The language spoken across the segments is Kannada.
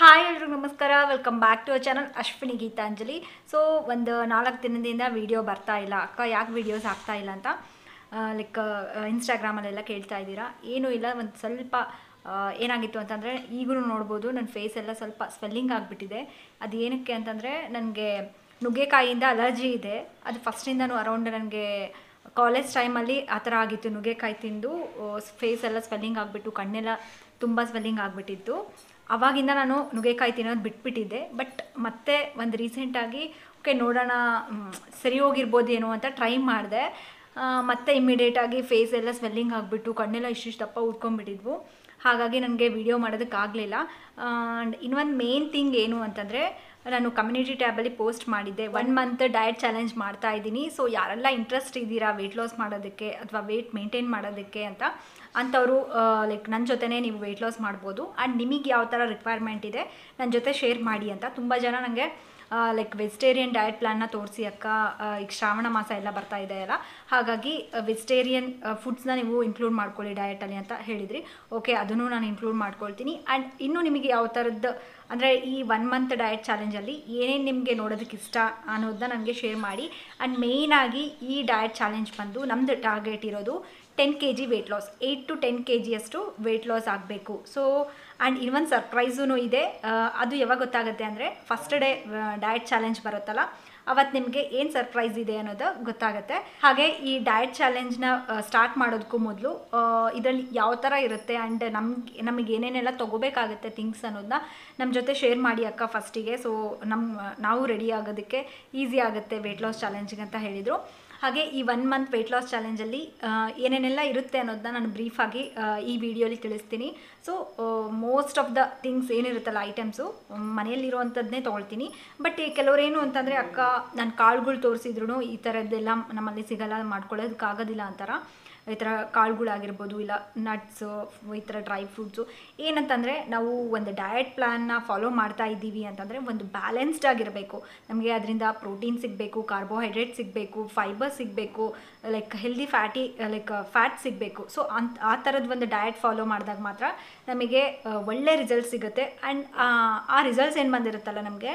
ಹಾಯ್ ಎಲ್ರಿಗೂ ನಮಸ್ಕಾರ welcome back to a channel Ashwini Geetanjali so ಒಂದು ನಾಲ್ಕು ದಿನದಿಂದ ವಿಡಿಯೋ ಬರ್ತಾ ಇಲ್ಲ ಅಕ್ಕ ಯಾಕೆ ವಿಡಿಯೋಸ್ ಆಗ್ತಾ ಇಲ್ಲ ಅಂತ ಲೈಕ್ ಇನ್ಸ್ಟಾಗ್ರಾಮಲ್ಲೆಲ್ಲ ಕೇಳ್ತಾ ಇದ್ದೀರಾ ಏನೂ ಇಲ್ಲ ಒಂದು ಸ್ವಲ್ಪ ಆ, ಏನಾಗಿತ್ತು ಅಂತಂದರೆ ಈಗಲೂ ನೋಡ್ಬೋದು ನನ್ನ ಫೇಸ್ ಎಲ್ಲ ಸ್ವಲ್ಪ ಸ್ವೆಲ್ಲಿಂಗ್ ಆಗಿಬಿಟ್ಟಿದೆ ಅದು ಏನಕ್ಕೆ ಅಂತಂದರೆ ನನಗೆ ನುಗ್ಗೆಕಾಯಿಯಿಂದ ಅಲರ್ಜಿ ಇದೆ ಅದು ಫಸ್ಟಿಂದನೂ ಅರೌಂಡ್ ನನಗೆ ಕಾಲೇಜ್ ಟೈಮಲ್ಲಿ ಆ ಥರ ಆಗಿತ್ತು ನುಗ್ಗೆಕಾಯಿ ತಿಂದು ಫೇಸ್ ಎಲ್ಲ ಸ್ವೆಲ್ಲಿಂಗ್ ಆಗಿಬಿಟ್ಟು ಕಣ್ಣೆಲ್ಲ ತುಂಬ ಸ್ವೆಲ್ಲಿಂಗ್ ಆಗಿಬಿಟ್ಟಿತ್ತು ಅವಾಗಿಂದ ನಾನು ನುಗ್ಗೆಕಾಯಿ ತಿನ್ನೋದು ಬಿಟ್ಬಿಟ್ಟಿದ್ದೆ ಬಟ್ ಮತ್ತೆ ಒಂದು ರೀಸೆಂಟಾಗಿ ಓಕೆ ನೋಡೋಣ ಮ್, ಸರಿ ಹೋಗಿರ್ಬೋದೇನೋ ಅಂತ ಟ್ರೈ ಮಾಡಿದೆ ಮತ್ತೆ ಇಮ್ಮಿಡಿಯೇಟಾಗಿ ಫೇಸ್ ಎಲ್ಲ ಸ್ವೆಲ್ಲಿಂಗ್ ಆಗಿಬಿಟ್ಟು ಕಣ್ಣೆಲ್ಲ ಇಷ್ಟಿಷ್ಟು ದಪ್ಪ ಉಟ್ಕೊಂಡ್ಬಿಟ್ಟಿದ್ವು ಹಾಗಾಗಿ ನನಗೆ ವಿಡಿಯೋ ಮಾಡೋದಕ್ಕಾಗಲಿಲ್ಲ ಆ್ಯಂಡ್ ಇನ್ನೊಂದು ಮೇನ್ ಥಿಂಗ್ ಏನು ಅಂತಂದರೆ ನಾನು ಕಮ್ಯುನಿಟಿ ಟ್ಯಾಬಲ್ಲಿ ಪೋಸ್ಟ್ ಮಾಡಿದ್ದೆ ಒನ್ ಮಂತ್ ಡಯಟ್ ಚಾಲೆಂಜ್ ಮಾಡ್ತಾ ಇದ್ದೀನಿ ಸೊ ಯಾರೆಲ್ಲ ಇಂಟ್ರೆಸ್ಟ್ ಇದ್ದೀರಾ ವೆಯ್ಟ್ ಲಾಸ್ ಮಾಡೋದಕ್ಕೆ ಅಥವಾ ವೆಯ್ಟ್ ಮೇಂಟೈನ್ ಮಾಡೋದಕ್ಕೆ ಅಂತ ಅಂಥವರು ಲೈಕ್ ನನ್ನ ಜೊತೆನೇ ನೀವು ವೆಯ್ಟ್ ಲಾಸ್ ಮಾಡ್ಬೋದು ಆ್ಯಂಡ್ ನಿಮಗೆ ಯಾವ ಥರ ರಿಕ್ವೈರ್ಮೆಂಟ್ ಇದೆ ನನ್ನ ಜೊತೆ ಶೇರ್ ಮಾಡಿ ಅಂತ ತುಂಬ ಜನ ನನಗೆ ಲೈಕ್ ವೆಜಿಟೇರಿಯನ್ ಡಯಟ್ ಪ್ಲಾನ್ನ ತೋರಿಸಿ ಅಕ್ಕ ಆ, ಈಗ ಶ್ರಾವಣ ಮಾಸ ಎಲ್ಲ ಬರ್ತಾ ಇದೆ ಅಲ್ಲ ಹಾಗಾಗಿ ವೆಜಿಟೇರಿಯನ್ ಫುಡ್ಸ್ನ ನೀವು ಇನ್ಕ್ಲೂಡ್ ಮಾಡ್ಕೊಳ್ಳಿ ಡಯಟಲ್ಲಿ ಅಂತ ಹೇಳಿದ್ರಿ ಓಕೆ ಅದನ್ನು ನಾನು ಇನ್ಕ್ಲೂಡ್ ಮಾಡ್ಕೊಳ್ತೀನಿ ಆ್ಯಂಡ್ ಇನ್ನೂ ನಿಮಗೆ ಯಾವ ಥರದ್ದು ಅಂದರೆ ಈ ಒನ್ ಮಂತ್ ಡಯಟ್ ಚಾಲೆಂಜಲ್ಲಿ ಏನೇನು ನಿಮಗೆ ನೋಡೋದಕ್ಕೆ ಇಷ್ಟ ಅನ್ನೋದನ್ನ ನನಗೆ ಶೇರ್ ಮಾಡಿ ಆ್ಯಂಡ್ ಮೇಯ್ನಾಗಿ ಈ ಡಯಟ್ ಚಾಲೆಂಜ್ ಬಂದು ನಮ್ಮದು ಟಾರ್ಗೆಟ್ ಇರೋದು ten K G weight loss eight to ten K ಜಿಯಷ್ಟು ವೆಯ್ಟ್ ಲಾಸ್ ಆಗಬೇಕು ಸೊ ಆ್ಯಂಡ್ ಇನ್ನೊಂದು ಸರ್ಪ್ರೈಸೂ ಇದೆ ಆ, ಅದು ಯಾವಾಗ ಗೊತ್ತಾಗುತ್ತೆ ಅಂದರೆ ಫಸ್ಟ್ ಡೇ ಡಯಟ್ ಚಾಲೆಂಜ್ ಬರುತ್ತಲ್ಲ ಅವತ್ತು ನಿಮಗೆ ಏನು ಸರ್ಪ್ರೈಸ್ ಇದೆ ಅನ್ನೋದು ಗೊತ್ತಾಗುತ್ತೆ ಹಾಗೆ ಈ ಡಯಟ್ ಚಾಲೆಂಜ್ನ ಸ್ಟಾರ್ಟ್ ಮಾಡೋದಕ್ಕೂ ಮೊದಲು ಇದರಲ್ಲಿ ಯಾವ ಥರ ಇರುತ್ತೆ ಆ್ಯಂಡ್ ನಮ್ಗೆ ನಮಗೆ ಏನೇನೆಲ್ಲ ತೊಗೋಬೇಕಾಗುತ್ತೆ ಥಿಂಗ್ಸ್ ಅನ್ನೋದನ್ನ ನಮ್ಮ ಜೊತೆ ಶೇರ್ ಮಾಡಿ ಅಕ್ಕ ಫಸ್ಟಿಗೆ ಸೊ ನಮ್ಮ ನಾವು ರೆಡಿ ಆಗೋದಕ್ಕೆ ಈಸಿ ಆಗುತ್ತೆ ವೆಯ್ಟ್ ಲಾಸ್ ಚಾಲೆಂಜಿಗೆ ಅಂತ ಹೇಳಿದರು ಹಾಗೆ ಈ ಒನ್ ಮಂತ್ ವೆಯ್ಟ್ ಲಾಸ್ ಚಾಲೆಂಜಲ್ಲಿ ಏನೇನೆಲ್ಲ ಇರುತ್ತೆ ಅನ್ನೋದನ್ನ ನಾನು ಬ್ರೀಫಾಗಿ ಈ ವಿಡಿಯೋಲಿ ತಿಳಿಸ್ತೀನಿ so most of the things ಏನಿರುತ್ತಲ್ಲ ಐಟಮ್ಸು ಮನೆಯಲ್ಲಿರುವಂಥದ್ದನ್ನೇ ತೊಗೊಳ್ತೀನಿ ಬಟ್ ಈ ಕೆಲವರೇನು ಅಂತಂದರೆ ಅಕ್ಕ ನಾನು ಕಾಳುಗಳು ತೋರಿಸಿದ್ರು ಈ ಥರದ್ದೆಲ್ಲ ನಮ್ಮಲ್ಲಿ ಸಿಗಲ್ಲ ಮಾಡ್ಕೊಳ್ಳೋದಕ್ಕಾಗೋದಿಲ್ಲ ಅಂತಾರ ಈ ಥರ ಕಾಳುಗಳಾಗಿರ್ಬೋದು ಇಲ್ಲ ನಟ್ಸು ಈ ಥರ ಡ್ರೈ ಫ್ರೂಟ್ಸು ಏನಂತಂದರೆ ನಾವು ಒಂದು ಡಯಟ್ ಪ್ಲ್ಯಾನ್ನ ಫಾಲೋ ಮಾಡ್ತಾ ಇದ್ದೀವಿ ಅಂತಂದರೆ ಒಂದು ಬ್ಯಾಲೆನ್ಸ್ಡ್ ಆಗಿರಬೇಕು ನಮಗೆ ಅದರಿಂದ ಪ್ರೋಟೀನ್ ಸಿಗಬೇಕು ಕಾರ್ಬೋಹೈಡ್ರೇಟ್ ಸಿಗಬೇಕು ಫೈಬರ್ ಸಿಗಬೇಕು like healthy fatty like fat ಸಿಗಬೇಕು ಸೊ ಅಂತ ಆ ಥರದ್ದು ಒಂದು ಡಯಟ್ ಫಾಲೋ ಮಾಡಿದಾಗ ಮಾತ್ರ ನಮಗೆ ಆ, ಒಳ್ಳೆ ರಿಸಲ್ಟ್ ಸಿಗುತ್ತೆ ಆ್ಯಂಡ್ ಆ ರಿಸಲ್ಟ್ಸ್ ಏನು ಬಂದಿರುತ್ತಲ್ಲ ನಮಗೆ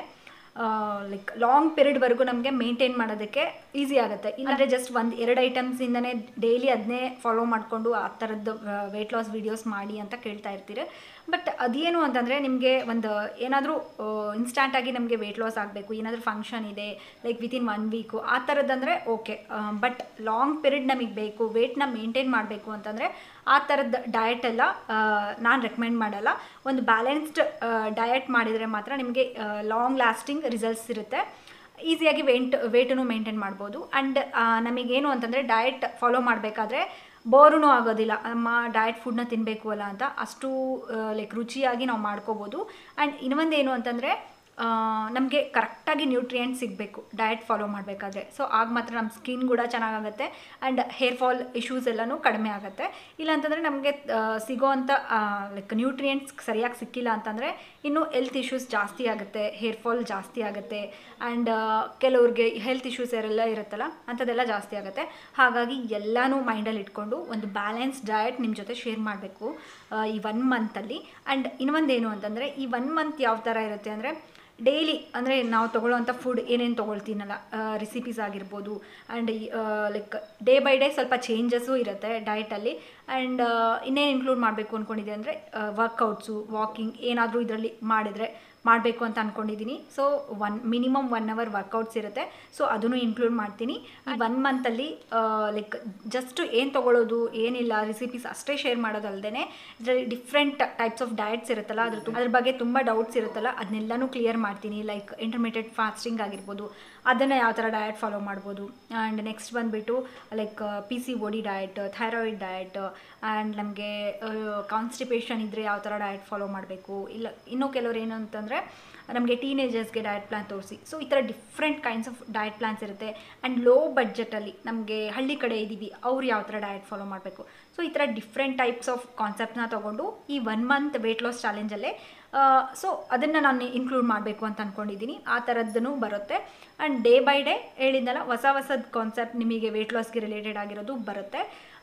ಲೈಕ್ ಲಾಂಗ್ ಪೀರಿಯಡ್ವರೆಗೂ ನಮಗೆ ಮೇಂಟೈನ್ ಮಾಡೋದಕ್ಕೆ ಈಸಿ ಆಗುತ್ತೆ ಇಲ್ಲಾಂದರೆ ಜಸ್ಟ್ ಒಂದು ಎರಡು ಐಟಮ್ಸಿಂದನೇ ಡೈಲಿ ಅದನ್ನೇ ಫಾಲೋ ಮಾಡಿಕೊಂಡು ಆ ಥರದ್ದು ವೆಯ್ಟ್ ಲಾಸ್ ವೀಡಿಯೋಸ್ ಮಾಡಿ ಅಂತ ಕೇಳ್ತಾ ಇರ್ತೀರಿ ಬಟ್ ಅದೇನು ಅಂತಂದರೆ ನಿಮಗೆ ಒಂದು ಏನಾದರೂ ಇನ್ಸ್ಟ್ಯಾಂಟಾಗಿ ನಮಗೆ ವೆಯ್ಟ್ ಲಾಸ್ ಆಗಬೇಕು ಏನಾದರೂ ಫಂಕ್ಷನ್ ಇದೆ ಲೈಕ್ ವಿತಿನ್ ಒನ್ ವೀಕು ಆ ಥರದ್ದಂದರೆ ಓಕೆ ಬಟ್ ಲಾಂಗ್ ಪೀರಿಯಡ್ ನಮಗೆ ಬೇಕು ವೆಯ್ಟ್ನ ಮೇಂಟೈನ್ ಮಾಡಬೇಕು ಅಂತಂದರೆ ಆ ಥರದ ಡಯಟ್ ಎಲ್ಲ ನಾನು ರೆಕಮೆಂಡ್ ಮಾಡಲ್ಲ ಒಂದು ಬ್ಯಾಲೆನ್ಸ್ಡ್ ಡಯಟ್ ಮಾಡಿದರೆ ಮಾತ್ರ ನಿಮಗೆ ಲಾಂಗ್ ಲಾಸ್ಟಿಂಗ್ ರಿಸಲ್ಟ್ಸ್ ಇರುತ್ತೆ ಈಸಿಯಾಗಿ ವೆಂಟ್ ವೇಟನ್ನು ಮೇಂಟೈನ್ ಮಾಡ್ಬೋದು ಆ್ಯಂಡ್ ನಮಗೇನು ಅಂತಂದರೆ ಡಯಟ್ ಫಾಲೋ ಮಾಡಬೇಕಾದ್ರೆ ಬೋರೂ ಆಗೋದಿಲ್ಲ ನಮ್ಮ ಡಯಟ್ ಫುಡ್ನ ತಿನ್ನಬೇಕು ಅಲ್ಲ ಅಂತ ಅಷ್ಟು ಲೈಕ್ ರುಚಿಯಾಗಿ ನಾವು ಮಾಡ್ಕೋಬೋದು ಆ್ಯಂಡ್ ಇನ್ನೊಂದು ಏನು ಅಂತಂದರೆ ನಮಗೆ ಕರೆಕ್ಟಾಗಿ ನ್ಯೂಟ್ರಿಯೆಂಟ್ ಸಿಗಬೇಕು ಡಯಟ್ ಫಾಲೋ ಮಾಡಬೇಕಾದ್ರೆ ಸೊ ಆಗ ಮಾತ್ರ ನಮ್ಮ ಸ್ಕಿನ್ ಕೂಡ ಚೆನ್ನಾಗಾಗುತ್ತೆ ಆ್ಯಂಡ್ ಹೇರ್ ಫಾಲ್ ಇಶ್ಯೂಸ್ ಎಲ್ಲನೂ ಕಡಿಮೆ ಆಗುತ್ತೆ ಇಲ್ಲಾಂತಂದರೆ ನಮಗೆ ಸಿಗೋವಂಥ ಲೈಕ್ ನ್ಯೂಟ್ರಿಯೆಂಟ್ಸ್ ಸರಿಯಾಗಿ ಸಿಕ್ಕಿಲ್ಲ ಅಂತಂದರೆ ಇನ್ನು ಹೆಲ್ತ್ ಇಶ್ಯೂಸ್ ಜಾಸ್ತಿ ಆಗುತ್ತೆ ಹೇರ್ ಫಾಲ್ ಜಾಸ್ತಿ ಆಗುತ್ತೆ ಆ್ಯಂಡ್ ಕೆಲವ್ರಿಗೆ ಹೆಲ್ತ್ ಇಶ್ಯೂಸ್ ಎಲ್ಲ ಇರುತ್ತಲ್ಲ ಅಂಥದ್ದೆಲ್ಲ ಜಾಸ್ತಿ ಆಗುತ್ತೆ ಹಾಗಾಗಿ ಎಲ್ಲನೂ ಮೈಂಡಲ್ಲಿ ಇಟ್ಕೊಂಡು ಒಂದು ಬ್ಯಾಲೆನ್ಸ್ ಡಯಟ್ ನಿಮ್ಮ ಜೊತೆ ಶೇರ್ ಮಾಡಬೇಕು ಈ ಒನ್ ಮಂತಲ್ಲಿ ಆ್ಯಂಡ್ ಇನ್ನೊಂದೇನು ಅಂತಂದರೆ ಈ ಒನ್ ಮಂತ್ ಯಾವ ಥರ ಇರುತ್ತೆ ಅಂದರೆ ಡೈಲಿ ಅಂದರೆ ನಾವು ತೊಗೊಳ್ಳೋವಂಥ ಫುಡ್ ಏನೇನು ತೊಗೊಳ್ತೀನಲ್ಲ ರೆಸಿಪೀಸ್ ಆಗಿರ್ಬೋದು and like day by day ಸ್ವಲ್ಪ ಚೇಂಜಸ್ಸು ಇರುತ್ತೆ ಡಯಟಲ್ಲಿ ಆ್ಯಂಡ್ ಇನ್ನೇನು ಇನ್ಕ್ಲೂಡ್ ಮಾಡಬೇಕು ಅಂದ್ಕೊಂಡಿದ್ದೆ ಅಂದರೆ ವರ್ಕೌಟ್ಸು ವಾಕಿಂಗ್ ಏನಾದರೂ ಇದರಲ್ಲಿ ಮಾಡಿದರೆ ಮಾಡಬೇಕು ಅಂತ ಅಂದ್ಕೊಂಡಿದ್ದೀನಿ so one minimum one hour workouts ಇರುತ್ತೆ ಸೊ ಅದನ್ನು ಇನ್ಕ್ಲೂಡ್ ಮಾಡ್ತೀನಿ ಈ ಒನ್ ಮಂತಲ್ಲಿ ಲೈಕ್ ಜಸ್ಟ್ ಏನು ತೊಗೊಳ್ಳೋದು ಏನಿಲ್ಲ ರೆಸಿಪೀಸ್ ಅಷ್ಟೇ ಶೇರ್ ಮಾಡೋದಲ್ದೇ ಇದರಲ್ಲಿ ಡಿಫ್ರೆಂಟ್ ಟೈಪ್ಸ್ ಆಫ್ ಡಯಟ್ಸ್ ಇರುತ್ತಲ್ಲ ಅದ್ರ ತು- ಅದ್ರ ಬಗ್ಗೆ ತುಂಬ ಡೌಟ್ಸ್ ಇರುತ್ತಲ್ಲ ಅದನ್ನೆಲ್ಲನೂ ಕ್ಲಿಯರ್ ಮಾಡ್ತೀನಿ ಲೈಕ್ ಇಂಟರ್ಮೀಡಿಯೇಟ್ ಫಾಸ್ಟಿಂಗ್ ಆಗಿರ್ಬೋದು ಅದನ್ನು ಯಾವ ಥರ ಡಯಟ್ ಫಾಲೋ ಮಾಡ್ಬೋದು ಆ್ಯಂಡ್ ನೆಕ್ಸ್ಟ್ ಬಂದುಬಿಟ್ಟು like P C body diet thyroid diet and ನಮಗೆ ಕಾನ್ಸ್ಟಿಪೇಷನ್ ಇದ್ದರೆ ಯಾವ ಥರ ಡಯಟ್ ಫಾಲೋ ಮಾಡಬೇಕು ಇಲ್ಲ ಇನ್ನೂ ಕೆಲವರು ಏನು ಅಂತಂದರೆ ನಮಗೆ ಟೀನೇಜರ್ಸ್ಗೆ ಡಯಟ್ ಪ್ಲಾನ್ ತೋರಿಸಿ ಸೊ ಈ ಥರ different kinds of diet plans ಇರುತ್ತೆ ಆ್ಯಂಡ್ ಲೋ ಬಡ್ಜೆಟಲ್ಲಿ ನಮಗೆ ಹಳ್ಳಿ ಕಡೆ ಇದ್ದೀವಿ ಅವ್ರು ಯಾವ ಥರ ಡಯಟ್ ಫಾಲೋ ಮಾಡಬೇಕು ಸೊ ಈ ಥರ ಡಿಫ್ರೆಂಟ್ ಟೈಪ್ಸ್ ಆಫ್ ಕಾನ್ಸೆಪ್ಟ್ನ ತೊಗೊಂಡು ಈ ಒನ್ ಮಂತ್ ವೆಯ್ಟ್ ಲಾಸ್ ಚಾಲೆಂಜಲ್ಲೇ ಸೊ ಅದನ್ನು ನಾನು ಇನ್ಕ್ಲೂಡ್ ಮಾಡಬೇಕು ಅಂತ ಅಂದ್ಕೊಂಡಿದ್ದೀನಿ ಆ ಥರದ್ದೂ ಬರುತ್ತೆ ಆ್ಯಂಡ್ ಡೇ ಬೈ ಡೇ ಹೇಳಿದ್ನಲ್ಲ ಹೊಸ ಹೊಸದ ಕಾನ್ಸೆಪ್ಟ್ ನಿಮಗೆ ವೆಯ್ಟ್ ಲಾಸ್ಗೆ ರಿಲೇಟೆಡ್ ಆಗಿರೋದು ಬರುತ್ತೆ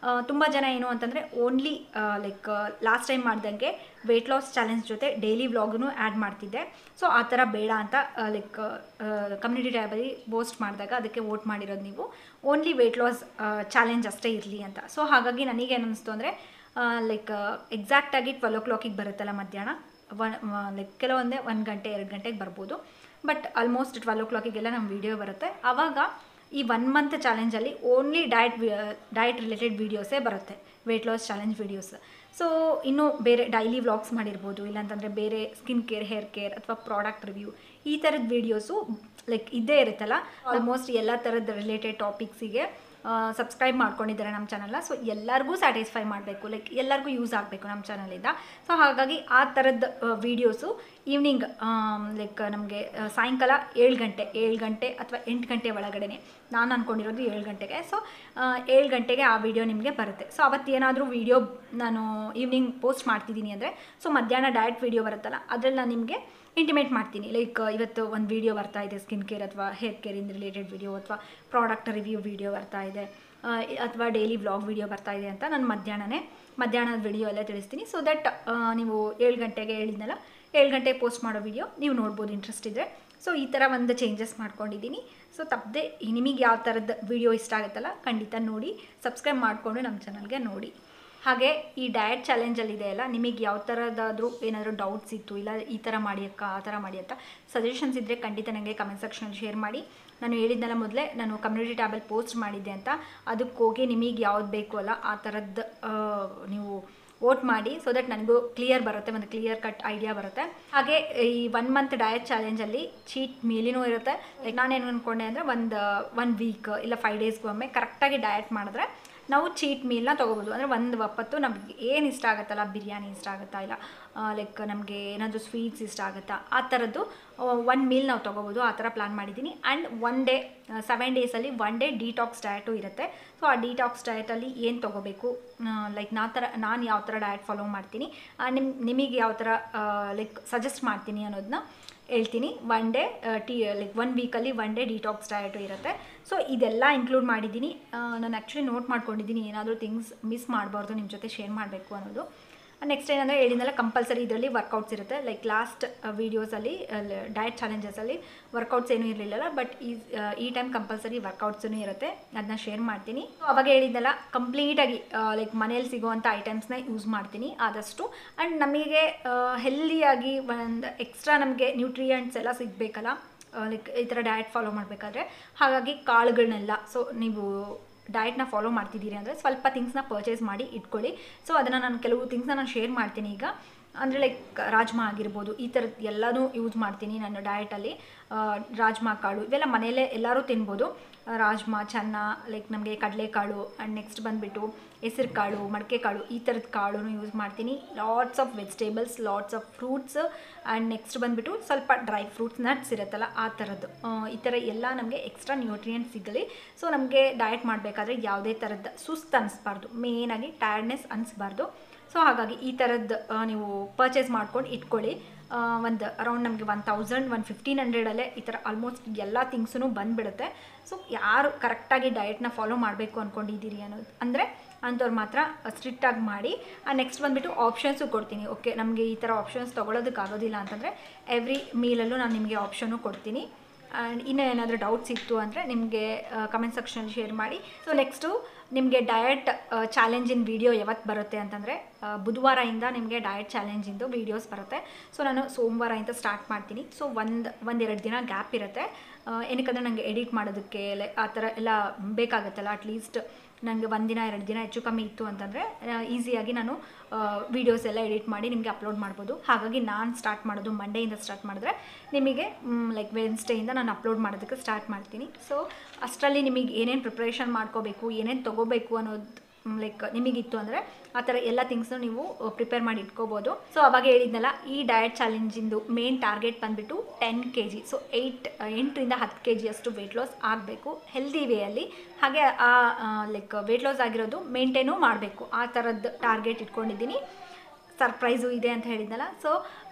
ತುಂಬ ಜನ ಏನು ಅಂತಂದರೆ ಓನ್ಲಿ ಲೈಕ್ ಲಾಸ್ಟ್ ಟೈಮ್ ಮಾಡ್ದಂಗೆ ವೆಯ್ಟ್ ಲಾಸ್ ಚಾಲೆಂಜ್ ಜೊತೆ ಡೈಲಿ ವ್ಲಾಗ್ನು ಆ್ಯಡ್ ಮಾಡ್ತಿದ್ದೆ ಸೊ ಆ ಥರ ಬೇಡ ಅಂತ ಲೈಕ್ ಕಮ್ಯುನಿಟಿ ಟ್ಯಾಬಲ್ಲಿ ಪೋಸ್ಟ್ ಮಾಡಿದಾಗ ಅದಕ್ಕೆ ವೋಟ್ ಮಾಡಿರೋದು ನೀವು ಓನ್ಲಿ ವೆಯ್ಟ್ ಲಾಸ್ ಚಾಲೆಂಜ್ ಅಷ್ಟೇ ಇರಲಿ ಅಂತ ಸೊ ಹಾಗಾಗಿ ನನಗೇನು ಅನ್ನಿಸ್ತು ಅಂದರೆ ಲೈಕ್ ಎಕ್ಸಾಕ್ಟಾಗಿ ಟ್ವೆಲ್ ಓ ಕ್ಲಾಕಿಗೆ ಬರುತ್ತಲ್ಲ ಮಧ್ಯಾಹ್ನ ಒನ್ ಲೈಕ್ ಕೆಲವೊಂದೇ ಒಂದು ಗಂಟೆ ಎರಡು ಗಂಟೆಗೆ ಬರ್ಬೋದು ಬಟ್ ಆಲ್ಮೋಸ್ಟ್ ಟ್ವೆಲ್ ಓ ಕ್ಲಾಕಿಗೆಲ್ಲ ನಮ್ಮ ವೀಡಿಯೋ ಬರುತ್ತೆ ಆವಾಗ ಈ ಒನ್ ಮಂತ್ ಚಾಲೆಂಜಲ್ಲಿ ಓನ್ಲಿ ಡಯಟ್ ಡಯಟ್ ರಿಲೇಟೆಡ್ ವೀಡಿಯೋಸೇ ಬರುತ್ತೆ weight loss challenge videos so ಇನ್ನು ಬೇರೆ ಡೈಲಿ ವ್ಲಾಗ್ಸ್ ಮಾಡಿರ್ಬೋದು ಇಲ್ಲಾಂತಂದರೆ ಬೇರೆ ಸ್ಕಿನ್ ಕೇರ್ ಹೇರ್ ಕೇರ್ ಅಥವಾ ಪ್ರಾಡಕ್ಟ್ ರಿವ್ಯೂ ಈ ಥರದ ವೀಡಿಯೋಸು ಲೈಕ್ ಇದ್ದೇ ಇರುತ್ತಲ್ಲ ಆಲ್ಮೋಸ್ಟ್ ಎಲ್ಲ ಥರದ ರಿಲೇಟೆಡ್ ಟಾಪಿಕ್ಸಿಗೆ ಸಬ್ಸ್ಕ್ರೈಬ್ ಮಾಡ್ಕೊಂಡಿದ್ದಾರೆ ನಮ್ಮ ಚಾನಲ್ನ ಸೊ ಎಲ್ಲರಿಗೂ ಸ್ಯಾಟಿಸ್ಫೈ ಮಾಡಬೇಕು ಲೈಕ್ ಎಲ್ಲರಿಗೂ ಯೂಸ್ ಆಗಬೇಕು ನಮ್ಮ ಚಾನಲಿಂದ ಸೊ ಹಾಗಾಗಿ ಆ ಥರದ ವೀಡಿಯೋಸು ಈವ್ನಿಂಗ್ ಲೈಕ್ ನಮಗೆ ಸಾಯಂಕಾಲ ಏಳು ಗಂಟೆ ಏಳು ಗಂಟೆ ಅಥವಾ ಎಂಟು ಗಂಟೆ ಒಳಗಡೆ ನಾನು ಅಂದ್ಕೊಂಡಿರೋದು ಏಳು ಗಂಟೆಗೆ ಸೊ ಏಳು ಗಂಟೆಗೆ ಆ ವಿಡಿಯೋ ನಿಮಗೆ ಬರುತ್ತೆ ಸೊ ಅವತ್ತೇನಾದರೂ ವೀಡಿಯೋ ನಾನು ಈವ್ನಿಂಗ್ ಪೋಸ್ಟ್ ಮಾಡ್ತಿದ್ದೀನಿ ಅಂದರೆ ಸೊ ಮಧ್ಯಾಹ್ನ ಡಯಟ್ ವೀಡಿಯೋ ಬರುತ್ತಲ್ಲ ಅದ್ರಲ್ಲಿ ನಾನು ನಿಮಗೆ ಇಂಟಿಮೇಟ್ ಮಾಡ್ತೀನಿ ಲೈಕ್ ಇವತ್ತು ಒಂದು ವೀಡಿಯೋ ಬರ್ತಾ ಇದೆ ಸ್ಕಿನ್ ಕೇರ್ ಅಥವಾ ಹೇರ್ ಕೇರಿಂದ ರಿಲೇಟೆಡ್ ವೀಡಿಯೋ ಅಥವಾ ಪ್ರಾಡಕ್ಟ್ ರಿವ್ಯೂ ವೀಡಿಯೋ ಬರ್ತಾ ಇದೆ ಅಥವಾ ಡೈಲಿ ವ್ಲಾಗ್ ವೀಡಿಯೋ ಬರ್ತಾ ಇದೆ ಅಂತ ನಾನು ಮಧ್ಯಾಹ್ನನೇ ಮಧ್ಯಾಹ್ನದ ವಿಡಿಯೋ ಎಲ್ಲ ತಿಳಿಸ್ತೀನಿ ಸೊ ದಟ್ ನೀವು ಏಳು ಗಂಟೆಗೆ ಹೇಳಿದ್ನಲ್ಲ ಏಳು ಗಂಟೆಗೆ ಪೋಸ್ಟ್ ಮಾಡೋ ವಿಡಿಯೋ ನೀವು ನೋಡ್ಬೋದು ಇಂಟ್ರೆಸ್ಟ್ ಇದ್ದರೆ ಸೊ ಈ ಥರ ಒಂದು ಚೇಂಜಸ್ ಮಾಡ್ಕೊಂಡಿದ್ದೀನಿ ಸೊ ತಪ್ಪದೆ ನಿಮಗೆ ಯಾವ ಥರದ ವಿಡಿಯೋ ಇಷ್ಟ ಆಗುತ್ತಲ್ಲ ಖಂಡಿತ ನೋಡಿ ಸಬ್ಸ್ಕ್ರೈಬ್ ಮಾಡಿಕೊಂಡು ನಮ್ಮ ಚಾನಲ್ಗೆ ನೋಡಿ ಹಾಗೆ ಈ ಡಯಟ್ ಚಾಲೆಂಜಲ್ಲಿ ಇದೆ ಅಲ್ಲ ನಿಮಗೆ ಯಾವ ಥರದಾದರೂ ಏನಾದರೂ ಡೌಟ್ಸ್ ಇತ್ತು ಇಲ್ಲ ಈ ಥರ ಮಾಡಿ ಅಕ್ಕ ಆ ಥರ ಮಾಡಿ ಅಂತ ಸಜೆಷನ್ಸ್ ಇದ್ದರೆ ಖಂಡಿತ ನನಗೆ ಕಮೆಂಟ್ ಸೆಕ್ಷನಲ್ಲಿ ಶೇರ್ ಮಾಡಿ ನಾನು ಹೇಳಿದ್ನಲ್ಲ ಮೊದಲೇ ನಾನು ಕಮ್ಯುನಿಟಿ ಟ್ಯಾಬಲ್ಲಿ ಪೋಸ್ಟ್ ಮಾಡಿದ್ದೆ ಅಂತ ಅದಕ್ಕೆ ಹೋಗಿ ನಿಮಗೆ ಯಾವ್ದು ಬೇಕು ಅಲ್ಲ ಆ ಥರದ್ದು ನೀವು ವೋಟ್ ಮಾಡಿ ಸೊ ದಟ್ ನನಗೂ ಕ್ಲಿಯರ್ ಬರುತ್ತೆ ಒಂದು ಕ್ಲಿಯರ್ ಕಟ್ ಐಡಿಯಾ ಬರುತ್ತೆ ಹಾಗೆ ಈ ಒನ್ ಮಂತ್ ಡಯಟ್ ಚಾಲೆಂಜಲ್ಲಿ ಚೀಟ್ ಮೀಲಿನೂ ಇರುತ್ತೆ ಲೈಕ್ ನಾನೇನು ಅಂದ್ಕೊಂಡೆ ಅಂದರೆ ಒಂದು ಒನ್ ವೀಕ್ ಇಲ್ಲ ಫೈವ್ ಡೇಸ್ಗೂ ಒಮ್ಮೆ ಕರೆಕ್ಟಾಗಿ ಡಯಟ್ ಮಾಡಿದ್ರೆ ನಾವು ಚೀಟ್ ಮೀಲ್ನ ತೊಗೋಬೋದು ಅಂದರೆ ಒಂದು ಒಪ್ಪತ್ತು ನಮಗೆ ಏನು ಇಷ್ಟ ಆಗುತ್ತಲ್ಲ ಬಿರಿಯಾನಿ ಇಷ್ಟ ಆಗುತ್ತಾ ಇಲ್ಲ ಲೈಕ್ ನಮಗೆ ಏನಾದರೂ ಸ್ವೀಟ್ಸ್ ಇಷ್ಟ ಆಗುತ್ತಾ ಆ ಥರದ್ದು ಒನ್ ಮೀಲ್ ನಾವು ತೊಗೋಬೋದು ಆ ಥರ ಪ್ಲ್ಯಾನ್ ಮಾಡಿದ್ದೀನಿ ಆ್ಯಂಡ್ ಒನ್ ಡೇ ಸೆವೆನ್ ಡೇಸಲ್ಲಿ ಒನ್ ಡೇ ಡಿಟಾಕ್ಸ್ ಡಯಟು ಇರುತ್ತೆ ಸೊ ಆ ಡಿಟಾಕ್ಸ್ ಡಯಟಲ್ಲಿ ಏನು ತೊಗೋಬೇಕು ಲೈಕ್ ನಾ ಥರ ನಾನು ಯಾವ ಥರ ಡಯಟ್ ಫಾಲೋ ಮಾಡ್ತೀನಿ ನಿಮ್ಮ ನಿಮಗೆ ಯಾವ ಥರ ಲೈಕ್ ಸಜೆಸ್ಟ್ ಮಾಡ್ತೀನಿ ಅನ್ನೋದನ್ನ ಹೇಳ್ತೀನಿ ಒನ್ ಡೇ ಟಿ ಲೈಕ್ ಒನ್ ವೀಕಲ್ಲಿ ಒನ್ ಡೇ ಡಿಟಾಕ್ಸ್ ಡಯಟು ಇರುತ್ತೆ ಸೊ ಇದೆಲ್ಲ ಇನ್ಕ್ಲೂಡ್ ಮಾಡಿದ್ದೀನಿ ನಾನು ಆ್ಯಕ್ಚುಲಿ ನೋಟ್ ಮಾಡ್ಕೊಂಡಿದ್ದೀನಿ ಏನಾದರೂ ಥಿಂಗ್ಸ್ ಮಿಸ್ ಮಾಡಬಾರ್ದು ನಿಮ್ಮ ಜೊತೆ ಶೇರ್ ಮಾಡಬೇಕು ಅನ್ನೋದು ನೆಕ್ಸ್ಟ್ ಏನಂದರೆ ಹೇಳಿದ್ನಲ್ಲ ಕಂಪಲ್ಸರಿ ಇದರಲ್ಲಿ ವರ್ಕೌಟ್ಸ್ ಇರುತ್ತೆ ಲೈಕ್ ಲಾಸ್ಟ್ ವೀಡಿಯೋಸಲ್ಲಿ ಡಯಟ್ ಚಾಲೆಂಜಸಲ್ಲಿ ವರ್ಕೌಟ್ಸ್ ಏನೂ ಇರಲಿಲ್ಲ ಬಟ್ ಈ ಈ ಟೈಮ್ ಕಂಪಲ್ಸರಿ ವರ್ಕೌಟ್ಸೂ ಇರುತ್ತೆ ಅದನ್ನ ಶೇರ್ ಮಾಡ್ತೀನಿ ಅವಾಗ ಹೇಳಿದ್ನಲ್ಲ ಕಂಪ್ಲೀಟಾಗಿ ಲೈಕ್ ಮನೇಲಿ ಸಿಗೋವಂಥ ಐಟಮ್ಸ್ನ ಯೂಸ್ ಮಾಡ್ತೀನಿ ಆದಷ್ಟು ಆ್ಯಂಡ್ ನಮಗೆ ಹೆಲ್ದಿಯಾಗಿ ಒಂದು ಎಕ್ಸ್ಟ್ರಾ ನಮಗೆ ನ್ಯೂಟ್ರಿಯೆಂಟ್ಸ್ ಎಲ್ಲ ಸಿಗಬೇಕಲ್ಲ ಲೈಕ್ ಈ ಥರ ಡಯಟ್ ಫಾಲೋ ಮಾಡಬೇಕಾದ್ರೆ ಹಾಗಾಗಿ ಕಾಳುಗಳನ್ನೆಲ್ಲ ಸೊ ನೀವು ಡಯಟ್ನ ಫಾಲೋ ಮಾಡ್ತಿದ್ದೀರಿ ಅಂದರೆ ಸ್ವಲ್ಪ ಥಿಂಗ್ಸ್ನ ಪರ್ಚೇಸ್ ಮಾಡಿ ಇಟ್ಕೊಳ್ಳಿ ಸೊ ಅದನ್ನು ನಾನು ಕೆಲವು ಥಿಂಗ್ಸ್ನ ನಾನು ಶೇರ್ ಮಾಡ್ತೀನಿ ಈಗ ಅಂದರೆ ಲೈಕ್ ರಾಜ್ಮಾ ಆಗಿರ್ಬೋದು ಈ ಥರದ್ದು ಎಲ್ಲನೂ ಯೂಸ್ ಮಾಡ್ತೀನಿ ನನ್ನ ಡಯಟಲ್ಲಿ ರಾಜ್ಮಾ ಕಾಳು ಇವೆಲ್ಲ ಮನೆಯಲ್ಲೇ ಎಲ್ಲರೂ ತಿನ್ಬೋದು ರಾಜ್ಮಾ ಚೆನ್ನ ಲೈಕ್ ನಮಗೆ ಕಡಲೆಕಾಳು ಆ್ಯಂಡ್ ನೆಕ್ಸ್ಟ್ ಬಂದುಬಿಟ್ಟು ಹೆಸರು ಕಾಳು ಮಡಕೆ ಕಾಳು ಈ ಥರದ ಕಾಳು ಯೂಸ್ ಮಾಡ್ತೀನಿ lots of vegetables lots of fruits and next ಬಂದುಬಿಟ್ಟು ಸ್ವಲ್ಪ ಡ್ರೈ ಫ್ರೂಟ್ಸ್ ನಟ್ಸ್ ಇರುತ್ತಲ್ಲ ಆ ಥರದ್ದು ಈ ಥರ ಎಲ್ಲ ನಮಗೆ ಎಕ್ಸ್ಟ್ರಾ ನ್ಯೂಟ್ರಿಯೆಂಟ್ ಸಿಗಲಿ ಸೊ ನಮಗೆ ಡಯಟ್ ಮಾಡಬೇಕಾದ್ರೆ ಯಾವುದೇ ಥರದ ಸುಸ್ತು ಅನಿಸ್ಬಾರ್ದು ಮೇಯ್ನಾಗಿ ಟಯರ್ಡ್ನೆಸ್ ಅನಿಸ್ಬಾರ್ದು ಸೊ ಹಾಗಾಗಿ ಈ ಥರದ್ದು ನೀವು ಪರ್ಚೇಸ್ ಮಾಡ್ಕೊಂಡು ಇಟ್ಕೊಳ್ಳಿ ಒಂದು ಅರೌಂಡ್ ನಮಗೆ ಒನ್ ತೌಸಂಡ್ ಒನ್ ಫಿಫ್ಟೀನ್ ಹಂಡ್ರೆಡಲ್ಲೇ ಈ ಥರ ಆಲ್ಮೋಸ್ಟ್ ಎಲ್ಲ ಥಿಂಗ್ಸೂ ಬಂದುಬಿಡುತ್ತೆ ಸೊ ಯಾರು ಕರೆಕ್ಟಾಗಿ ಡಯಟ್ನ ಫಾಲೋ ಮಾಡಬೇಕು ಅಂದ್ಕೊಂಡಿದ್ದೀರಿ ಅನ್ನೋದು ಅಂದರೆ ಅಂಥವ್ರು ಮಾತ್ರ ಸ್ಟ್ರಿಕ್ಟಾಗಿ ಮಾಡಿ ನೆಕ್ಸ್ಟ್ ಬಂದುಬಿಟ್ಟು ಆಪ್ಷನ್ಸು ಕೊಡ್ತೀನಿ ಓಕೆ ನಮಗೆ ಈ ಥರ ಆಪ್ಷನ್ಸ್ ತೊಗೊಳೋದಕ್ಕಾಗೋದಿಲ್ಲ ಅಂತಂದರೆ ಎವ್ರಿ ಮೀಲಲ್ಲೂ ನಾನು ನಿಮಗೆ ಆಪ್ಷನ್ನು ಕೊಡ್ತೀನಿ ಆ್ಯಂಡ್ ಇನ್ನೂ ಏನಾದರೂ ಡೌಟ್ಸ್ ಇತ್ತು ಅಂದರೆ ನಿಮಗೆ ಕಮೆಂಟ್ ಸೆಕ್ಷನಲ್ಲಿ ಶೇರ್ ಮಾಡಿ ಸೊ ನೆಕ್ಸ್ಟು ನಿಮಗೆ ಡಯಟ್ ಚಾಲೆಂಜಿನ ವಿಡಿಯೋ ಯಾವತ್ತು ಬರುತ್ತೆ ಅಂತಂದರೆ ಬುಧವಾರದಿಂದ ನಿಮಗೆ ಡಯಟ್ ಚಾಲೆಂಜಿಂದು ವೀಡಿಯೋಸ್ ಬರುತ್ತೆ ಸೊ ನಾನು ಸೋಮವಾರದಿಂದ ಸ್ಟಾರ್ಟ್ ಮಾಡ್ತೀನಿ ಸೊ ಒಂದು ಒಂದೆರಡು ದಿನ ಗ್ಯಾಪ್ ಇರುತ್ತೆ ಏನಕ್ಕಂದರೆ ನನಗೆ ಎಡಿಟ್ ಮಾಡೋದಕ್ಕೆ ಆ ಥರ ಎಲ್ಲ ಬೇಕಾಗುತ್ತಲ್ಲ ಅಟ್ಲೀಸ್ಟ್ ನನಗೆ ಒಂದಿನ ಎರಡು ದಿನ ಹೆಚ್ಚು ಕಮ್ಮಿ ಇತ್ತು ಅಂತಂದರೆ ಈಸಿಯಾಗಿ ನಾನು ವೀಡಿಯೋಸ್ ಎಲ್ಲ ಎಡಿಟ್ ಮಾಡಿ ನಿಮಗೆ ಅಪ್ಲೋಡ್ ಮಾಡ್ಬೋದು ಹಾಗಾಗಿ ನಾನು ಸ್ಟಾರ್ಟ್ ಮಾಡೋದು ಮಂಡೆಯಿಂದ ಸ್ಟಾರ್ಟ್ ಮಾಡಿದ್ರೆ ನಿಮಗೆ ಲೈಕ್ ವೆನ್ಸ್ಡೇಯಿಂದ ನಾನು ಅಪ್ಲೋಡ್ ಮಾಡೋದಕ್ಕೆ ಸ್ಟಾರ್ಟ್ ಮಾಡ್ತೀನಿ ಸೊ ಅಷ್ಟರಲ್ಲಿ ನಿಮಗೆ ಏನೇನು ಪ್ರಿಪ್ರೇಷನ್ ಮಾಡ್ಕೋಬೇಕು ಏನೇನು ತೊಗೋಬೇಕು ಅನ್ನೋದು ಲೈಕ್ ನಿಮಗಿತ್ತು ಅಂದರೆ ಆ ಥರ ಎಲ್ಲ ಥಿಂಗ್ಸ್ನು ನೀವು ಪ್ರಿಪೇರ್ ಮಾಡಿ ಇಟ್ಕೋಬೋದು ಸೊ ಅವಾಗ ಹೇಳಿದ್ನಲ್ಲ ಈ ಡಯಟ್ ಚಾಲೆಂಜಿಂದು ಮೇನ್ ಟಾರ್ಗೆಟ್ ಬಂದುಬಿಟ್ಟು ten K G so eight ಎಂಟರಿಂದ ಹತ್ತು ಕೆ ಜಿಯಷ್ಟು ವೆಯ್ಟ್ ಲಾಸ್ ಆಗಬೇಕು ಹೆಲ್ದಿ ವೇಯಲ್ಲಿ ಹಾಗೆ ಆ ಲೈಕ್ ವೆಯ್ಟ್ ಲಾಸ್ ಆಗಿರೋದು ಮೇಂಟೈನು ಮಾಡಬೇಕು ಆ ಥರದ್ದು ಟಾರ್ಗೆಟ್ ಇಟ್ಕೊಂಡಿದ್ದೀನಿ ಸರ್ಪ್ರೈಸು ಇದೆ ಅಂತ ಹೇಳಿದ್ನಲ್ಲ ಸೊ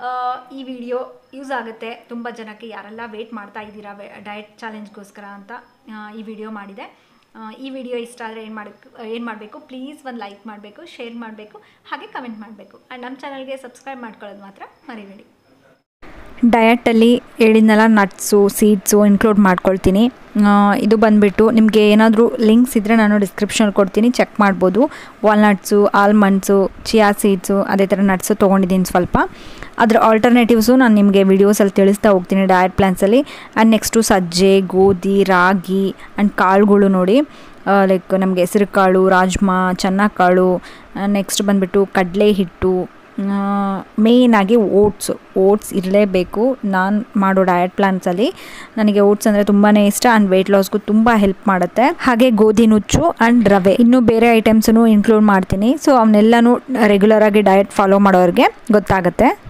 ಈ ವಿಡಿಯೋ ಯೂಸ್ ಆಗುತ್ತೆ ತುಂಬ ಜನಕ್ಕೆ ಯಾರೆಲ್ಲ ವೆಯ್ಟ್ ಮಾಡ್ತಾ ಇದ್ದೀರಾ ಡಯಟ್ ಚಾಲೆಂಜ್ಗೋಸ್ಕರ ಅಂತ ಈ ವಿಡಿಯೋ ಮಾಡಿದೆ ಈ ವಿಡಿಯೋ ಇಷ್ಟ ಆದರೆ ಏನು ಮಾಡಬೇಕು ಏನು ಮಾಡಬೇಕು ಪ್ಲೀಸ್ ಒಂದು ಲೈಕ್ ಮಾಡಬೇಕು ಶೇರ್ ಮಾಡಬೇಕು ಹಾಗೆ ಕಮೆಂಟ್ ಮಾಡಬೇಕು ಆ್ಯಂಡ್ ನಮ್ಮ ಚಾನಲ್ಗೆ ಸಬ್ಸ್ಕ್ರೈಬ್ ಮಾಡ್ಕೊಳ್ಳೋದು ಮಾತ್ರ ಮರಿಬೇಡಿ ಡಯಟಲ್ಲಿ ಹೇಳಿದ್ನಲ್ಲ ನಟ್ಸು ಸೀಡ್ಸು ಇನ್ಕ್ಲೂಡ್ ಮಾಡ್ಕೊಳ್ತೀನಿ ಆ, ಇದು ಬಂದುಬಿಟ್ಟು ನಿಮಗೆ ಏನಾದರೂ ಲಿಂಕ್ಸ್ ಇದ್ದರೆ ನಾನು ಡಿಸ್ಕ್ರಿಪ್ಷನ್ ಕೊಡ್ತೀನಿ ಚೆಕ್ ಮಾಡ್ಬೋದು ವಾಲ್ನಟ್ಸು ಆಲ್ಮಂಡ್ಸು ಚಿಯಾ ಸೀಡ್ಸು ಅದೇ ಥರ ನಟ್ಸು ತೊಗೊಂಡಿದ್ದೀನಿ ಸ್ವಲ್ಪ ಅದರ ಆಲ್ಟರ್ನೇಟಿವ್ಸು ನಾನು ನಿಮಗೆ ವೀಡಿಯೋಸಲ್ಲಿ ತಿಳಿಸ್ತಾ ಹೋಗ್ತೀನಿ ಡಯಟ್ ಪ್ಲ್ಯಾನ್ಸಲ್ಲಿ ಆ್ಯಂಡ್ ನೆಕ್ಸ್ಟು ಸಜ್ಜೆ ಗೋಧಿ ರಾಗಿ ಆ್ಯಂಡ್ ಕಾಳುಗಳು ನೋಡಿ ಲೈಕ್ ನಮಗೆ ಹೆಸರು ಕಾಳು ರಾಜ್ಮಾ ಚೆನ್ನ ಕಾಳು ನೆಕ್ಸ್ಟ್ ಬಂದುಬಿಟ್ಟು ಕಡಲೆ ಹಿಟ್ಟು ಮೇಯ್ನಾಗಿ ಓಟ್ಸು ಓಟ್ಸ್ ಇರಲೇಬೇಕು ನಾನು ಮಾಡೋ ಡಯಟ್ ಪ್ಲಾನ್ಸಲ್ಲಿ ನನಗೆ ಓಟ್ಸ್ ಅಂದರೆ ತುಂಬಾ ಇಷ್ಟ ಆ್ಯಂಡ್ ವೆಯ್ಟ್ ಲಾಸ್ಗೂ ತುಂಬ ಹೆಲ್ಪ್ ಮಾಡುತ್ತೆ ಹಾಗೆ ಗೋಧಿ ನುಚ್ಚು ಆ್ಯಂಡ್ ರವೆ ಇನ್ನೂ ಬೇರೆ ಐಟಮ್ಸನ್ನು ಇನ್ಕ್ಲೂಡ್ ಮಾಡ್ತೀನಿ ಸೊ ಅವನ್ನೆಲ್ಲನೂ ರೆಗ್ಯುಲರಾಗಿ ಡಯಟ್ ಫಾಲೋ ಮಾಡೋರಿಗೆ ಗೊತ್ತಾಗುತ್ತೆ